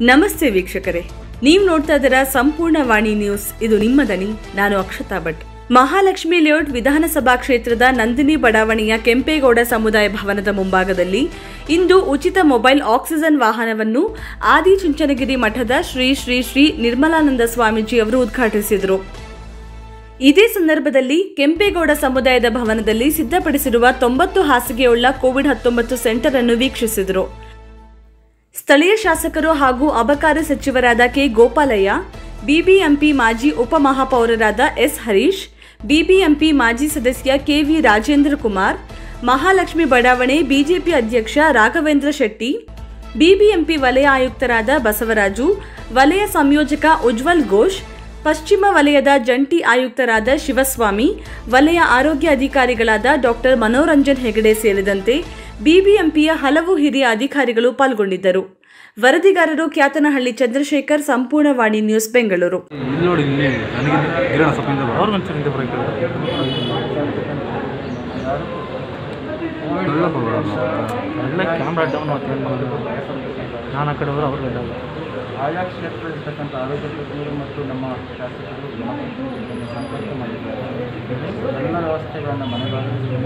ನಮಸ್ತೆ ವೀಕ್ಷಕರೇ ನೀವು ನೋಡ್ತಾ ಇದ್ದೀರಾ ಸಂಪೂರ್ಣ ವಾಣಿ ನ್ಯೂಸ್ ಇದು ನಿಮ್ಮ ದನಿ ನಾನು ಅಕ್ಷತಾ ಭಟ್ ಮಹಾಲಕ್ಷ್ಮಿ ಲೇಔಟ್ ವಿಧಾನಸಭಾ ಕ್ಷೇತ್ರದ ನಂದಿನಿ ಬಡಾವಣೆಯ ಕೆಂಪೇಗೌಡ ಸಮುದಾಯ ಭವನದ ಮುಂಭಾಗದಲ್ಲಿ ಇಂದು ಉಚಿತ ಮೊಬೈಲ್ ಆಕ್ಸಿಜನ್ ವಾಹನವನ್ನು ಆದಿಚುಂಚನಗಿರಿ ಮಠದ ಶ್ರೀ ಶ್ರೀ ಶ್ರೀ ನಿರ್ಮಲಾನಂದ ಸ್ವಾಮೀಜಿ ಅವರು ಉದ್ಘಾಟಿಸಿದರು ಇದೇ ಸಂದರ್ಭದಲ್ಲಿ ಕೆಂಪೇಗೌಡ ಸಮುದಾಯದ ಭವನದಲ್ಲಿ ಸಿದ್ಧಪಡಿಸಿರುವ ತೊಂಬತ್ತು ಹಾಸಿಗೆಯುಳ್ಳ ಕೋವಿಡ್ ಹತ್ತೊಂಬತ್ತು ಸೆಂಟರ್ ಅನ್ನು ವೀಕ್ಷಿಸಿದರು ಸ್ಥಳೀಯ ಶಾಸಕರು ಹಾಗೂ ಅಬಕಾರಿ ಸಚಿವರಾದ ಕೆ ಗೋಪಾಲಯ್ಯ ಬಿಬಿಎಂಪಿ ಮಾಜಿ ಉಪಮಹಾಪೌರರಾದ ಎಸ್ ಹರೀಶ್ ಬಿಬಿಎಂಪಿ ಮಾಜಿ ಸದಸ್ಯ ಕೆವಿ ರಾಜೇಂದ್ರ ಕುಮಾರ್ ಮಹಾಲಕ್ಷ್ಮಿ ಬಡಾವಣೆ ಬಿಜೆಪಿ ಅಧ್ಯಕ್ಷ ರಾಘವೇಂದ್ರ ಶೆಟ್ಟಿ ಬಿಬಿಎಂಪಿ ವಲಯ ಆಯುಕ್ತರಾದ ಬಸವರಾಜು ವಲಯ ಸಂಯೋಜಕ ಉಜ್ವಲ್ ಘೋಷ್ ಪಶ್ಚಿಮ ವಲಯದ ಜಂಟಿ ಆಯುಕ್ತರಾದ ಶಿವಸ್ವಾಮಿ ವಲಯ ಆರೋಗ್ಯ ಅಧಿಕಾರಿಗಳಾದ ಡಾಕ್ಟರ್ ಮನೋರಂಜನ್ ಹೆಗಡೆ ಸೇರಿದಂತೆ ಬಿಬಿಎಂಪಿಯ ಹಲವು ಹಿರಿಯ ಅಧಿಕಾರಿಗಳು ಪಾಲ್ಗೊಂಡಿದ್ದರು ವರದಿಗಾರರು ಕ್ಯಾತನಹಳ್ಳಿ ಚಂದ್ರಶೇಖರ್ ಸಂಪೂರ್ಣ ವಾಣಿ ನ್ಯೂಸ್ ಬೆಂಗಳೂರು ಇಲ್ಲಿ ನೋಡಿ ಇಲ್ಲಿ ನನಗೆ ಗಿರಣ ಸಪ್ಪಿಂದ ಅವ್ರು ಒಂಚೂರು ಹಿಂದೆ ಬರೋಕೆ ಎಲ್ಲ ಕ್ಯಾಮ್ರಾ ಡೌನ್ ಆಗ್ತದೆ ನಾನು ಆ ಕಡೆ ಹೋದ್ರೆ ಅವ್ರಿಗೆ ಇಡಲ್ಲ ಆಯಾ ಕ್ಷೇತ್ರದಲ್ಲಿರ್ತಕ್ಕಂಥ ಆರೋಗ್ಯ ತಜ್ಞರು ಮತ್ತು ನಮ್ಮ ಶಾಸಕರು ಇದನ್ನು ಸಂಪರ್ಕ ಮಾಡಿದ್ದಾರೆ ಎಲ್ಲ ವ್ಯವಸ್ಥೆಗಳನ್ನು ಮನೆಗಳಲ್ಲಿ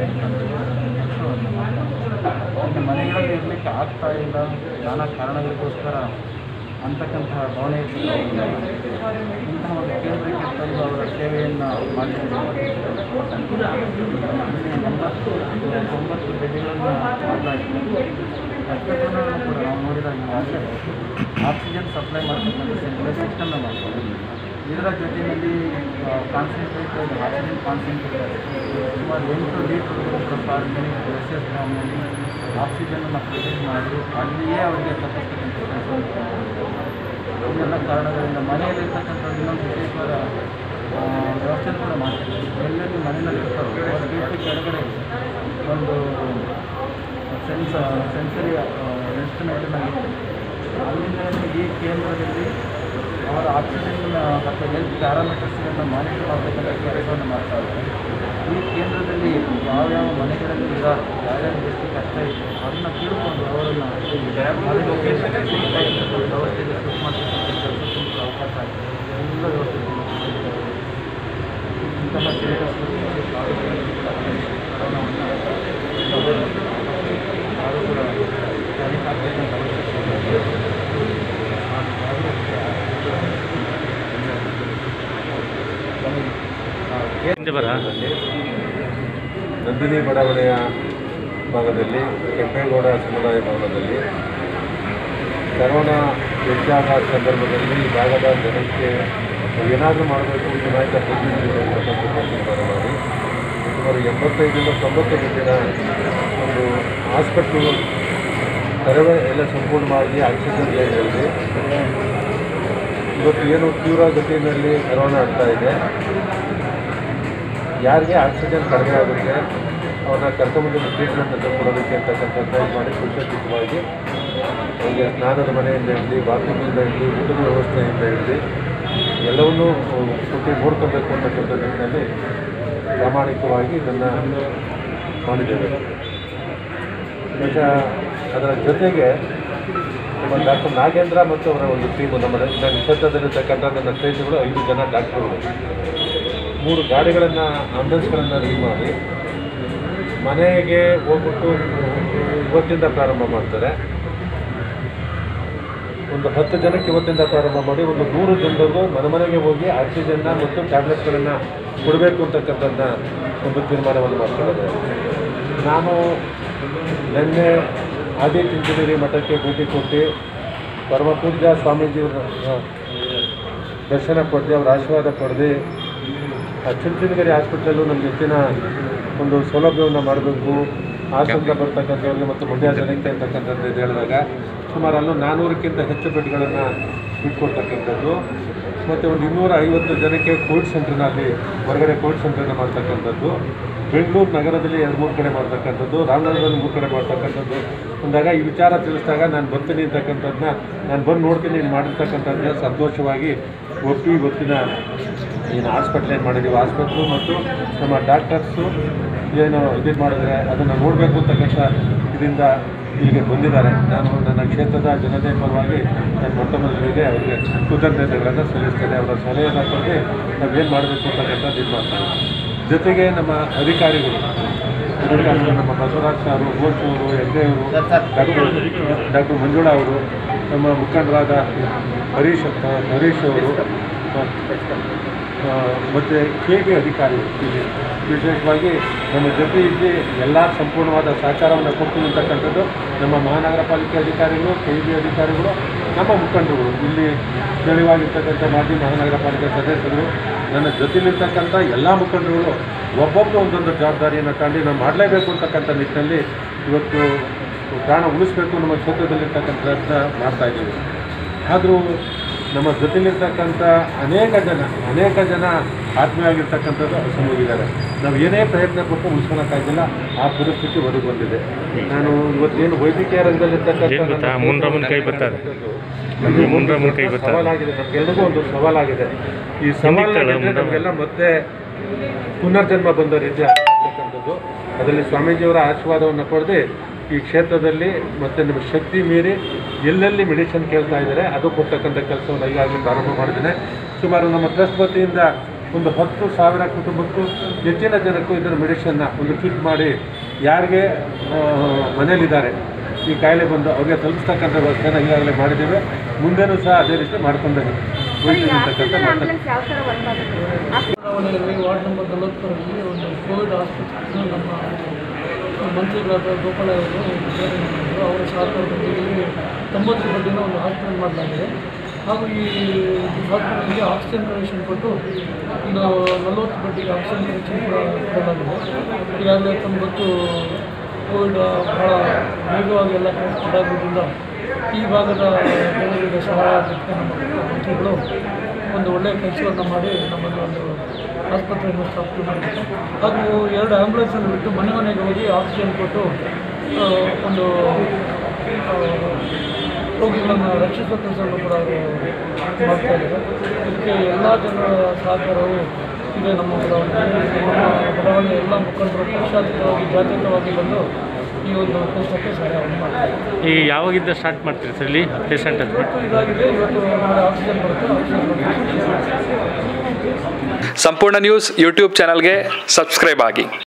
ಈಗ ಮನೆಗಳಲ್ಲಿ ಇರಲಿಕ್ಕೆ ಆಗ್ತಾ ಇಲ್ಲ ನಾನಾ ಕಾರಣಗಳಿಗೋಸ್ಕರ ಅಂತಕ್ಕಂತಹ ಭಾವನೆ ಇರ್ತದೆ. ಇಂತಹ ಒಂದು ಕೇಂದ್ರಕ್ಕೆ ತಂದು ಅವರ ಸೇವೆಯನ್ನು ಮಾಡಿದ್ದಾರೆ ಇಲ್ಲಿ ಎಂಬತ್ತು ತೊಂಬತ್ತು ಬೆಡ್ಗಳನ್ನು ಮಾಡಲಾಗಿದೆ ಪ್ರತಿಯೊಬ್ಬರನ್ನು ಕೂಡ ನಾವು ನೋಡಿದಾಗ ಈಗಾಗಲೇ ಆಕ್ಸಿಜನ್ ಸಪ್ಲೈ ಮಾಡ್ತಕ್ಕಂಥ ಸೆಂಟ್ರಲ್ ಸಿಸ್ಟಮ್ನ ಮಾಡ್ತಾರೆ ಇದರ ಜೊತೆಯಲ್ಲಿ ಕಾನ್ಸಂಟ್ರೇಟ್ ಆಕ್ಸಿಜನ್ ಕಾನ್ಸಂಟ್ರೇಟ್ ಸುಮಾರು ಎಂಟು ಲೀಟರ್ ಪರ್ ಮಿನಿಟ್ ಎಸ್ ಫಾರ್ಮ್ನಲ್ಲಿ ಆಕ್ಸಿಜನನ್ನು ಪ್ರೊಡ್ಯೂಸ್ ಮಾಡಿ ಅಲ್ಲಿಯೇ ಅವರಿಗೆ ತಪ್ಪಿಸ್ತಕ್ಕಂಥ ಇದೆಲ್ಲ ಕಾರಣಗಳಿಂದ ಮನೆಯಲ್ಲಿರ್ತಕ್ಕಂಥ ಇನ್ನೊಂದು ವಿಶೇಷವಾದ ಆ, ವ್ಯವಸ್ಥೆ ಕೂಡ ಮಾಡ್ತಾರೆ ಎಲ್ಲೆಲ್ಲಿ ಮನೆಯಲ್ಲಿ ಇರ್ತಾರೋ ಅವ್ರ ಗೇಟ್ ಕೆಳಗಡೆ ಒಂದು ಸೆನ್ಸ ಸೆನ್ಸರಿ ಇನ್ಸ್ಟ್ರುಮೆಂಟನ್ನು ಇಟ್ಟು ಅಲ್ಲಿಂದ ಈ ಕೇಂದ್ರದಲ್ಲಿ ಅವರ ಆಕ್ಸಿಜನ್ ಮತ್ತು ಹೆಲ್ತ್ ಪ್ಯಾರಾಮೀಟರ್ಸ್ಗಳನ್ನು ಮಾನಿಟರ್ ಮಾಡತಕ್ಕಂಥ ಕೆಲಸವನ್ನು ಮಾಡ್ತಾ ಇದ್ದಾರೆ ಈ ಕೇಂದ್ರದಲ್ಲಿ ಯಾವ್ಯಾವ ಮನೆಗಳಲ್ಲಿ ಇದ್ದಾರೆ ಯಾವ್ಯಾವ ಎಷ್ಟು ಕಷ್ಟ ಇದೆ ಅದನ್ನು ತಿಳ್ಕೊಂಡು ಅವರನ್ನು ಮನೆ ಲೊಕೇಶನ್ ವ್ಯವಸ್ಥೆಗೆ ಶಿಫ್ಟ್ ಮಾಡ್ತಕ್ಕಂಥ ಕೆಲಸಕ್ಕೆ ಅವಕಾಶ ಆಗಿದೆ ಎಲ್ಲ ವ್ಯವಸ್ಥೆ ಇಂತಹ ಯಾರು ಕೂಡ ಜಾರಿಗೆ ಹಾಕಬೇಕಂತ ಅವಶ್ಯಕತೆ ಇದೆ. ಹಿಂದೆ ಬರ ನಂದಿನಿ ಬಡಾವಣೆಯ ಭಾಗದಲ್ಲಿ ಕೆಂಪೇಗೌಡ ಸಮುದಾಯ ಭವನದಲ್ಲಿ ಕರೋನಾ ಹೆಚ್ಚಾದ ಸಂದರ್ಭದಲ್ಲಿ ಈ ಭಾಗದ ಜನಕ್ಕೆ ಏನಾದರೂ ಮಾಡಬೇಕು ಚುನಾಯಿತ ಪ್ರತಿನಿಧಿಗಳು ಅಂತಕ್ಕಂಥ ತೀರ್ಮಾನ ಮಾಡಿ ಸುಮಾರು ಎಂಬತ್ತೈದರಿಂದ ತೊಂಬತ್ತು ಗಂಟೆನ ಒಂದು ಹಾಸ್ಪಿಟ್ಲು ತೆರವೆ ಎಲ್ಲ ಸಂಪೂರ್ಣವಾಗಿ ಆಕ್ಸಿಜನ್ ಲೈನಲ್ಲಿ ಇವತ್ತು ಏನು ತೀವ್ರ ಗತಿಯಲ್ಲಿ ಕರೋನಾ ಆಗ್ತಾ ಇದೆ ಯಾರಿಗೆ ಆಕ್ಸಿಜನ್ ಕಡಿಮೆ ಆಗುತ್ತೆ ಅವ್ರನ್ನ ಕರ್ಕೊಂಬಂದು ಟ್ರೀಟ್ಮೆಂಟ್ ಅಂತ ಕೊಡೋದಕ್ಕೆ ಅಂತಕ್ಕಂಥ ಟ್ರೈ ಮಾಡಿ ಸುರಕ್ಷಿತವಾಗಿ ಅವರಿಗೆ ಸ್ನಾನದ ಮನೆಯಿಂದ ಹಿಡಿದು ಬಾತ್ರೂಮಿಂದ ಹಿಡಿದು ಊಟದ ವ್ಯವಸ್ಥೆಯಿಂದ ಹಿಡಿದು ಎಲ್ಲವನ್ನೂ ಕೊಟ್ಟು ನೋಡ್ಕೊಬೇಕು ಅಂತಕ್ಕಂಥ ನಿಟ್ಟಿನಲ್ಲಿ ಪ್ರಾಮಾಣಿಕವಾಗಿ ಇದನ್ನು ಮಾಡಿದ್ದೇವೆ ಈಗ ಅದರ ಜೊತೆಗೆ ನಮ್ಮ ಡಾಕ್ಟರ್ ನಾಗೇಂದ್ರ ಮತ್ತು ಅವರ ಒಂದು ಟೀಮು ನಮ್ಮ ನನ್ನ ಕ್ಷೇತ್ರದಲ್ಲಿರ್ತಕ್ಕಂಥ ನನ್ನ ಸ್ನೇಹಿತರುಗಳು ಐದು ಜನ ಡಾಕ್ಟರ್ಗಳು ಮೂರು ಗಾಡಿಗಳನ್ನು ಆಂಬುಲೆನ್ಸ್ಗಳನ್ನು ರೆಡಿ ಮಾಡಿ ಮನೆಗೆ ಹೋಗ್ಬಿಟ್ಟು ಇವತ್ತಿಂದ ಪ್ರಾರಂಭ ಮಾಡ್ತಾರೆ ಒಂದು ಹತ್ತು ಜನಕ್ಕೆ ಇವತ್ತಿಂದ ಪ್ರಾರಂಭ ಮಾಡಿ ಒಂದು ನೂರು ಜನರಿಗೂ ಮನೆ ಮನೆಗೆ ಹೋಗಿ ಆಕ್ಸಿಜನ್ನ ಮತ್ತು ಟ್ಯಾಬ್ಲೆಟ್ಸ್ಗಳನ್ನು ಕೊಡಬೇಕು ಅಂತಕ್ಕಂಥದ್ದನ್ನ ಒಂದು ತೀರ್ಮಾನವನ್ನು ಮಾಡ್ಕೊಂಡಿದ್ದಾರೆ ನಾನು ನಿನ್ನೆ ಆದಿಚುಂಚನಗಿರಿ ಮಠಕ್ಕೆ ಭೇಟಿ ಕೊಟ್ಟು ಪರಮ ಪೂಜ್ಯ ಸ್ವಾಮೀಜಿಯವರ ದರ್ಶನ ಪಡೆದು ಅವರ ಆಶೀರ್ವಾದ ಪಡೆದು ಆ ಚುಂಚನಗಿರಿ ಹಾಸ್ಪಿಟಲು ನಮ್ಗೆ ಹೆಚ್ಚಿನ ಒಂದು ಸೌಲಭ್ಯವನ್ನು ಮಾಡಬೇಕು ಹಾಸನದಿಂದ ಬರ್ತಕ್ಕಂಥವ್ರಿಗೆ ಮತ್ತು ಮಂಡ್ಯ ಜನಕ್ಕೆ ಅಂತಕ್ಕಂಥದ್ದು ಇದು ಹೇಳಿದಾಗ ಸುಮಾರು ಅಲ್ಲೂ ನಾನ್ನೂರಕ್ಕಿಂತ ಹೆಚ್ಚು ಬೆಡ್ಗಳನ್ನು ಇಟ್ಕೊಡ್ತಕ್ಕಂಥದ್ದು ಮತ್ತು ಒಂದು ಇನ್ನೂರ ಐವತ್ತು ಜನಕ್ಕೆ ಕೋವಿಡ್ ಸೆಂಟರ್ನಲ್ಲಿ ಹೊರಗಡೆ ಕೋವಿಡ್ ಸೆಂಟರ್ನ ಮಾಡ್ತಕ್ಕಂಥದ್ದು ಬೆಂಗಳೂರು ನಗರದಲ್ಲಿ ಎರಡು ಮೂರು ಕಡೆ ಮಾಡ್ತಕ್ಕಂಥದ್ದು ರಾಮನಗರದಲ್ಲಿ ಮೂರು ಕಡೆ ಮಾಡ್ತಕ್ಕಂಥದ್ದು ಅಂದಾಗ ಈ ವಿಚಾರ ತಿಳಿಸಿದಾಗ ನಾನು ಬರ್ತೀನಿ ಅಂತಕ್ಕಂಥದ್ದನ್ನ ನಾನು ಬಂದು ನೋಡ್ತೀನಿ ನೀನು ಮಾಡಿರ್ತಕ್ಕಂಥದ್ದನ್ನ ಸಂತೋಷವಾಗಿ ಒಪ್ಪಿ ಇವತ್ತಿನ ಏನು ಹಾಸ್ಪಿಟ್ಲ್ ಏನು ಮಾಡಿದ್ದೀವಿ ಆಸ್ಪತ್ರೆ ಮತ್ತು ನಮ್ಮ ಡಾಕ್ಟರ್ಸು ಏನು ಇದು ಮಾಡಿದ್ರೆ ಅದನ್ನು ನೋಡಬೇಕು ಅಂತಕ್ಕಂಥ ಇದರಿಂದ ಇಲ್ಲಿಗೆ ಬಂದಿದ್ದಾರೆ ನಾನು ನನ್ನ ಕ್ಷೇತ್ರದ ಜನತೆ ಪರವಾಗಿ ನಾನು ಮೊಟ್ಟ ಮೊದಲಿಗೆ ಅವರಿಗೆ ಕೃತಜ್ಞತೆಗಳನ್ನು ಸಲ್ಲಿಸ್ತೇನೆ ಅವರ ಸಲಹೆಯನ್ನು ಕೊಟ್ಟು ನಾವೇನು ಮಾಡಬೇಕು ಅಂತಕ್ಕಂಥದ್ದು ಇದು ಮಾಡ್ತಾರೆ ಜೊತೆಗೆ ನಮ್ಮ ಅಧಿಕಾರಿಗಳು ಅಧಿಕಾರಿಗಳು ನಮ್ಮ ಬಸವರಾಜ್ ಸಾರು ಘೋಷ್ ಅವರು ಹೆಗ್ಡೆಯವರು ಡಾಕ್ಟರ್ ಡಾಕ್ಟರ್ ಮಂಜುಳಾ ಅವರು ನಮ್ಮ ಮುಖಂಡರಾದ ಹರೀಶ್ ಅಂತ ಹರೀಶ್ ಅವರು ಮತ್ತು ಕೆ ಬಿ ಅಧಿಕಾರಿಗಳು ಇಲ್ಲಿ ವಿಶೇಷವಾಗಿ ನಮ್ಮ ಜೊತೆ ಇದ್ದು ಎಲ್ಲ ಸಂಪೂರ್ಣವಾದ ಸಹಕಾರವನ್ನು ಕೊಡ್ತೀವಿ ಅಂತಕ್ಕಂಥದ್ದು ನಮ್ಮ ಮಹಾನಗರ ಪಾಲಿಕೆ ಅಧಿಕಾರಿಗಳು ಕೆ ಬಿ ಅಧಿಕಾರಿಗಳು ನಮ್ಮ ಮುಖಂಡರುಗಳು ಇಲ್ಲಿ ಸ್ಥಳೀಯವಾಗಿರ್ತಕ್ಕಂಥ ಮಾಜಿ ಮಹಾನಗರ ಪಾಲಿಕೆ ಸದಸ್ಯರು ನನ್ನ ಜೊತೆಲಿರ್ತಕ್ಕಂಥ ಎಲ್ಲ ಮುಖಂಡರುಗಳು ಒಬ್ಬೊಬ್ಬರು ಒಂದೊಂದು ಜವಾಬ್ದಾರಿಯನ್ನು ತಾಂಡಿ ನಾವು ಮಾಡಲೇಬೇಕು ಅಂತಕ್ಕಂಥ ನಿಟ್ಟಿನಲ್ಲಿ ಇವತ್ತು ಪ್ರಾಣ ಉಳಿಸ್ಬೇಕು ನಮ್ಮ ಕ್ಷೇತ್ರದಲ್ಲಿರ್ತಕ್ಕಂಥ ಪ್ರಯತ್ನ ಮಾಡ್ತಾಯಿದ್ದೀವಿ ಆದರೂ ನಮ್ಮ ಜೊತೆಲಿರ್ತಕ್ಕಂಥ ಅನೇಕ ಜನ ಅನೇಕ ಜನ ಆತ್ಮೀಯವಾಗಿರ್ತಕ್ಕಂಥದ್ದು ಅಸಮೋಗಿದ್ದಾರೆ ನಾವು ಏನೇ ಪ್ರಯತ್ನ ಪಟ್ಟು ಉಳಿಸ್ಕೊಳಕ್ಕಾಗಿಲ್ಲ ಆ ಪರಿಸ್ಥಿತಿ ಒದಗಿ ಬಂದಿದೆ ನಾನು ಇವತ್ತೇನು ವೈದ್ಯಕೀಯ ರಂಗದಲ್ಲಿರ್ತಕ್ಕಂಥ ಏನ್ ಗೊತ್ತಾ? ನನ್ನ ಮುಂಡ್ರಮ್ಮನ ಕೈ ಬರ್ತದೆ. ಅದು ಒಂದು ಮುಂಡ್ರಮ್ಮನ ಕೈ ದೊಡ್ಡ ಬರ್ತದೆ. ಸವಾಲಾಗಿದೆ ನಮಗೆಲ್ಲರಿಗೂ ಒಂದು ಸವಾಲಾಗಿದೆ ಈ ಸವಾಲು ಮುಂಡ್ರಮ್ಮ. ನಮಗೆಲ್ಲ ಮತ್ತೆ ಪುನರ್ಜನ್ಮ ಬಂದ ರೀತಿ ಆಗ್ತಕ್ಕಂಥದ್ದು ಅದರಲ್ಲಿ ಸ್ವಾಮೀಜಿಯವರ ಆಶೀರ್ವಾದವನ್ನು ಪಡೆದು ಈ ಕ್ಷೇತ್ರದಲ್ಲಿ ಮತ್ತೆ ನಮ್ಮ ಶಕ್ತಿ ಮೀರಿ ಎಲ್ಲೆಲ್ಲಿ ಮೆಡಿಸಿನ್ ಕೇಳ್ತಾ ಇದ್ದಾರೆ ಅದು ಕೊಡ್ತಕ್ಕಂಥ ಕೆಲಸವನ್ನು ಈಗಾಗಲೇ ಪ್ರಾರಂಭ ಮಾಡಿದ್ದೇನೆ ಸುಮಾರು ನಮ್ಮ ಟ್ರಸ್ಟ್ ವತಿಯಿಂದ ಒಂದು ಹತ್ತು ಸಾವಿರ ಕುಟುಂಬಕ್ಕೂ ಹೆಚ್ಚಿನ ಜನಕ್ಕೂ ಇದರ ಮೆಡಿಷನ್ನ ಒಂದು ಕಿಟ್ ಮಾಡಿ ಯಾರಿಗೆ ಆ, ಮನೇಲಿದ್ದಾರೆ ಈ ಕಾಯಿಲೆ ಬಂದು ಅವ್ರಿಗೆ ತಲುಪಿಸ್ತಕ್ಕಂಥ ವ್ಯವಸ್ಥೆನ ಈಗಾಗಲೇ ಮಾಡಿದ್ದೇವೆ ಮುಂದೆನೂ ಸಹ ಅದೇ ರೀತಿ ಮಾಡ್ಕೊಂಡೇ ವೈದ್ಯರಿರ್ತಕ್ಕಂಥ ಮಾತನ್ನು ಯಾವ ಥರ ವರ್ಕ್ ಆಗುತ್ತೆ ಚುನಾವಣೆಯಲ್ಲಿ ವಾರ್ಡ್ ನಂಬರ್ ನಲವತ್ತರಲ್ಲಿ ಒಂದು ಕೋವಿಡ್ ಆಸ್ಪತ್ರೆ ನಮ್ಮ ಮಂತ್ರಿಗಳಾದ ಗೋಪಾಲ ಅವರು ಉದ್ಘಾಟನೆ ಮಾಡಿದ್ರು ಅವರ ಸಹಕಾರದೊಂದಿಗೆ ಇಲ್ಲಿ ತೊಂಬತ್ತು ಬೆಡ್ಡಿನ ಒಂದು ಹಾಸ್ಪಿಟಲ್ ಮಾಡಲಾಗಿದೆ ಹಾಗೂ ಈ ಹಾಸ್ಪಿಟಲ್ಗೆ ಆಕ್ಸಿಜನ್ ಕನೆಕ್ಷನ್ ಕೊಟ್ಟು ಒಂದು ನಲವತ್ತು ಬೆಡ್ಡಿಗೆ ಆಕ್ಸಿಜನ್ ಕನೆಕ್ಷನ್ ಕೂಡ ಕೊಡಲಾಗಿದೆ ಈಗಾಗಲೇ ತೊಂಬತ್ತು ಕೋವಿಡ್ ಬಹಳ ವೇಗವಾಗಿ ಎಲ್ಲ ಕೊಡಾಗೋದ್ರಿಂದ ಈ ಭಾಗದ ಜನರಿಗೆ ಸಹಾಯ ಆಗಲಿಕ್ಕೆ ನಮ್ಮ ಮಂತ್ರಿಗಳು ಒಂದು ಒಳ್ಳೆಯ ಕೆಲಸವನ್ನು ಮಾಡಿ ನಮ್ಮಲ್ಲಿ ಒಂದು ಆಸ್ಪತ್ರೆಯನ್ನು ಸ್ಥಾಪನೆ ಮಾಡಿದ್ದಾರೆ ಹಾಗೂ ಎರಡು ಆ್ಯಂಬುಲೆನ್ಸನ್ನು ಬಿಟ್ಟು ಮನೆ ಮನೆಗೆ ಹೋಗಿ ಆಕ್ಸಿಜನ್ ಕೊಟ್ಟು ಆ, ಒಂದು ಆ, ರೋಗಿಗಳನ್ನು ರಕ್ಷಿಸುವ ಕೆಲಸವನ್ನು ಕೂಡ ಅವರು ಮಾಡ್ತಾ ಇದ್ದಾರೆ ಇದಕ್ಕೆ ಎಲ್ಲ ಜನರ ಸಹಕಾರವು ಇದೆ ನಮ್ಮ ಬಡಾವಣೆ ನಮ್ಮ ಬಡಾವಣೆಯ ಎಲ್ಲ ಮುಖಂಡರು ಪಕ್ಷಾತೀತವಾಗಿ ಜಾತ್ಯತೀತವಾಗಿ ಬಂದು ಈ ಒಂದು ಕೆಲಸಕ್ಕೆ ಸಹಾಯವನ್ನು ಮಾಡ್ತಾರೆ ಈಗ ಯಾವಾಗಿಂದ ಸ್ಟಾರ್ಟ್ ಮಾಡ್ತೀರಿ ಸರ್ ಇಲ್ಲಿ ಪೇಷಂಟ್ ಅದು ಇವತ್ತು ಇದಾಗಿದೆ ಇವತ್ತು ನಾಳೆ ಆಕ್ಸಿಜನ್ ಬರುತ್ತೆ ಆಕ್ಸಿಜನ್ ಬರುತ್ತೆ ಸಂಪೂರ್ಣ ನ್ಯೂಸ್ ಯೂಟ್ಯೂಬ್ ಚಾನಲ್ಗೆ ಸಬ್ಸ್ಕ್ರೈಬ್ ಆಗಿ